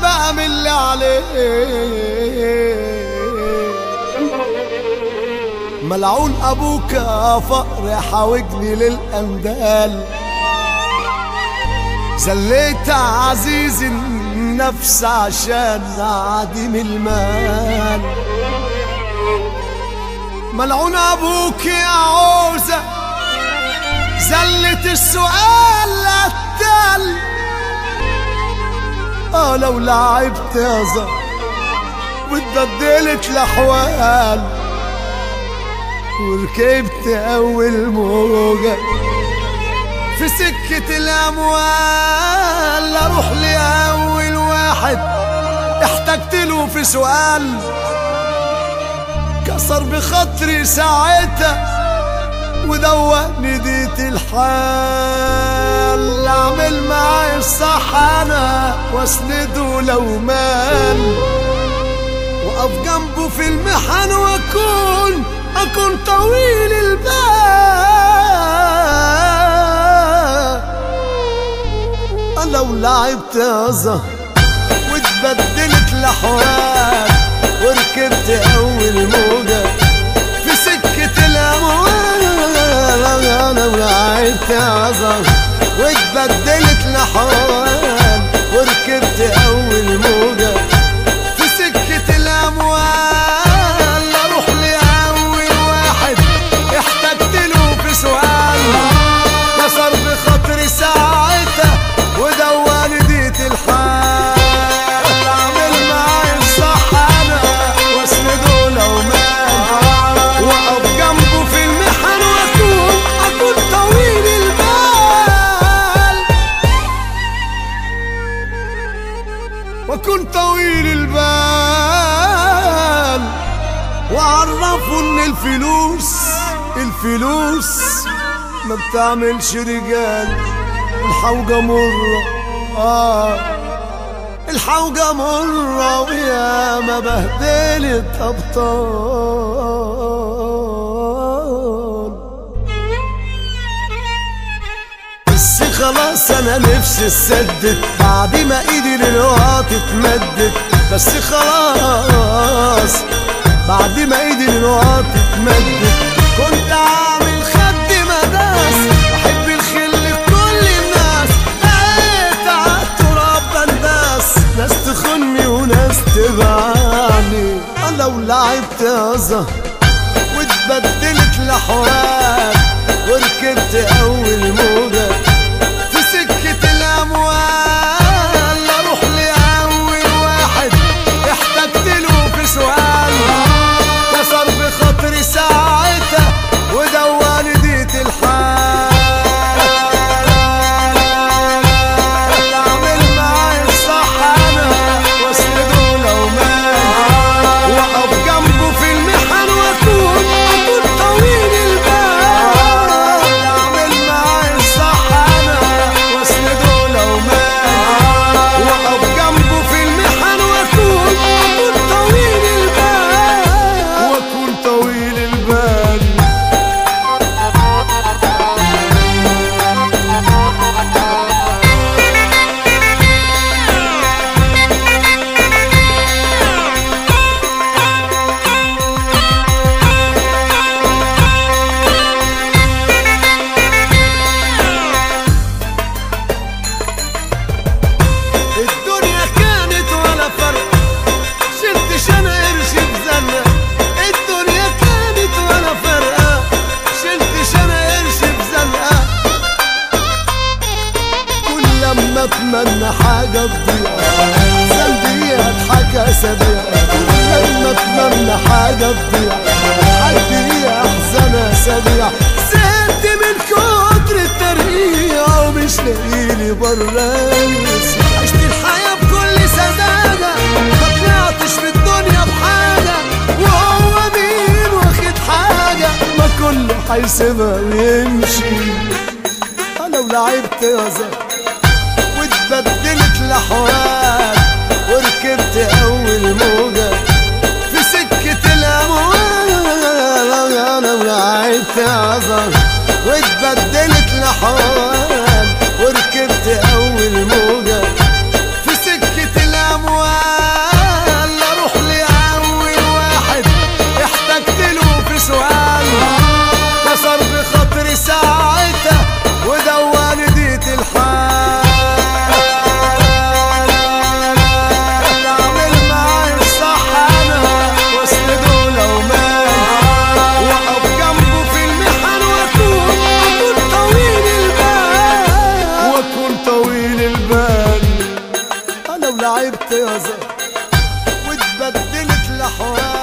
بقى من اللي عليه ملعون ابوك يا فقر حاوجني للاندال زليت عزيز النفس عشان عديم المال ملعون ابوك يا عوزة زلت السؤال للتل اه لو لعبت يا زهر واتبدلت الاحوال وركبت اول موجة في سكة الاموال اروح لاول واحد احتجت له في سؤال كسر بخاطري ساعتها ودوقني ديت الحال اعمل معاي الصح انا واسنده لو مال واقف جنبه في المحن واكون اكون طويل البال لو لعبت يا زهر واتبدلت الاحوال وركبت اول موجة في سكة الاموال انا ولعبت يا زهر واتبدلت الاحوال وركبت اول موجة في سكة الاموال اروح لاول واحد احتجت له في سؤال كسر بخاطري ساعتها ودواني ديت الحال اعمل معاي الصح انا واسنده لو مال واقف جنبه في المحن واكون اكون طويل البال واكون طويل البال وعرفوا ان الفلوس الفلوس ما بتعملش رجال الحوجة مرة آه الحوجة مرة ويا ما بهدلت أبطال بس خلاص أنا نفسي اتسدد بعد ما إيدي للوقت اتمدت بس خلاص بعد ما إيدي للوقت اتمدت كنت عامل خد مداس بحب الخل لكل الناس لقيت عالتراب بنداس ناس تخني وناس تبعني لو لعبت يا زهر واتبدلت الاحوال وركبت اول موجة في سكة الاموال اروح لاول واحد احتجت له في سؤال كسر بخاطري ساعتها ودواني ديت الحال اعمل معاي الصح انا واسنده لو مال واقف جنبه في المحن واكون اكون طويل البال اعمل معاي الصح انا واسنده لو مال واقف جنبه في المحن واكون اكون طويل البال واكون طويل البال الدنيا كانت ولا فرق شلت شنا قرش بزنة الدنيا كانت ولا فرقة شلت شنا قرش بزنقة كل لما اتمنى حاجة تضيع ذنبي اضحك اسابيع لما اتمنى حاجة تضيع عندي احزان اسابيع زهقت من كتر الترقيع ومش لاقيلي برانس عشت الحياة بكل سذاجة ما طلعتش في الدنيا بحاجة وهو مين واخد حاجة ما كله هيسيبها ويمشي لو لعبت يا زهر واتبدلت الاحوال وركبت اول موجة في سكة الاموال انا ولعبت يا زهر واتبدلت الاحوال وركبت اول موجة في سكة الاموال نظر واتبدلت لحوار